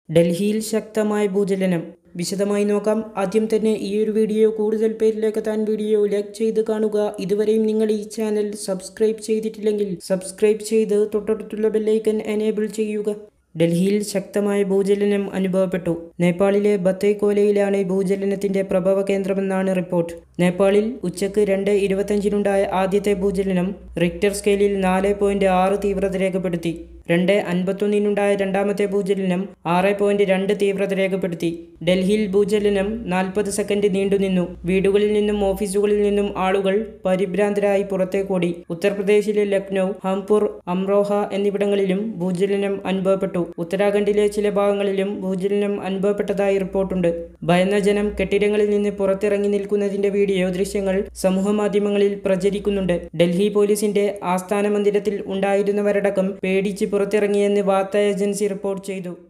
ഡൽഹിയിൽ ശക്തമായ ഭൂചലനം വിശദമായി നോക്കാം ആദ്യം തന്നെ ഈ ഒരു വീഡിയോ കൂടുതൽ പേരിലേക്ക് എത്താൻ വീഡിയോ ലൈക്ക് ചെയ്ത് കാണുക ഇതുവരെയും നിങ്ങൾ ഈ ചാനൽ സബ്സ്ക്രൈബ് ചെയ്തിട്ടില്ലെങ്കിൽ സബ്സ്ക്രൈബ് ചെയ്ത് തൊട്ടടുത്തുള്ള ബെല്ലൈക്കൻ എനേബിൾ ചെയ്യുക ഡൽഹിയിൽ ശക്തമായ ഭൂചലനം അനുഭവപ്പെട്ടു നേപ്പാളിലെ ബത്തേക്കോലയിലാണ് ഭൂചലനത്തിന്റെ പ്രഭവ കേന്ദ്രമെന്നാണ് റിപ്പോർട്ട് നേപ്പാളിൽ ഉച്ചക്ക് രണ്ട് ഇരുപത്തഞ്ചിനുണ്ടായ ആദ്യത്തെ ഭൂചലനം റിക്ടർ സ്കെയിലിൽ നാല് പോയിന്റ് ആറ് തീവ്രത രേഖപ്പെടുത്തി രണ്ട് അൻപത്തൊന്നിനുണ്ടായ രണ്ടാമത്തെ ഭൂചലനം ആറ് പോയിന്റ് രണ്ട് തീവ്രത രേഖപ്പെടുത്തി ഡൽഹിയിൽ ഭൂചലനം നാൽപ്പത് സെക്കൻഡ് നീണ്ടുനിന്നു വീടുകളിൽ നിന്നും ഓഫീസുകളിൽ നിന്നും ആളുകൾ പരിഭ്രാന്തരായി പുറത്തേക്കോടി ഉത്തർപ്രദേശിലെ ലക്നൗ ഹംപൂർ അംറോഹ എന്നിവിടങ്ങളിലും ഭൂചലനം അനുഭവപ്പെട്ടു ഉത്തരാഖണ്ഡിലെ ചില ഭാഗങ്ങളിലും ഭൂചലനം അനുഭവപ്പെട്ടതായി റിപ്പോർട്ടുണ്ട് ഭയന്ന ജനം കെട്ടിടങ്ങളിൽ നിന്ന് പുറത്തിറങ്ങി നിൽക്കുന്നതിന്റെ വീഡിയോ ദൃശ്യങ്ങൾ സമൂഹമാധ്യമങ്ങളിൽ പ്രചരിക്കുന്നുണ്ട് ഡൽഹി പോലീസിന്റെ ആസ്ഥാന മന്ദിരത്തിൽ ഉണ്ടായിരുന്നവരടക്കം പേടിച്ച് പുറത്തിറങ്ങിയെന്ന് വാർത്താ ഏജൻസി റിപ്പോർട്ട് ചെയ്തു